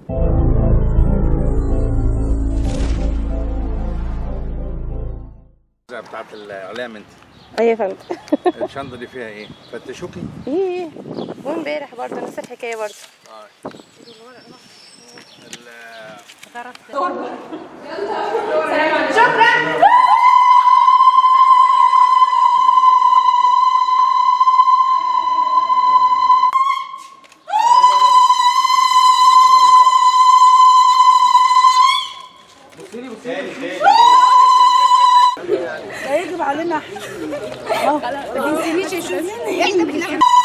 بتاعت الاعلام انت ايوه يا فندم الشنطه دي فيها ايه فتشوكي ايه وامبارح برضه نفس الحكايه برضه اه ال- لا يجب علينا احنا اه ما تنسينيش يا شوفي احنا بنحب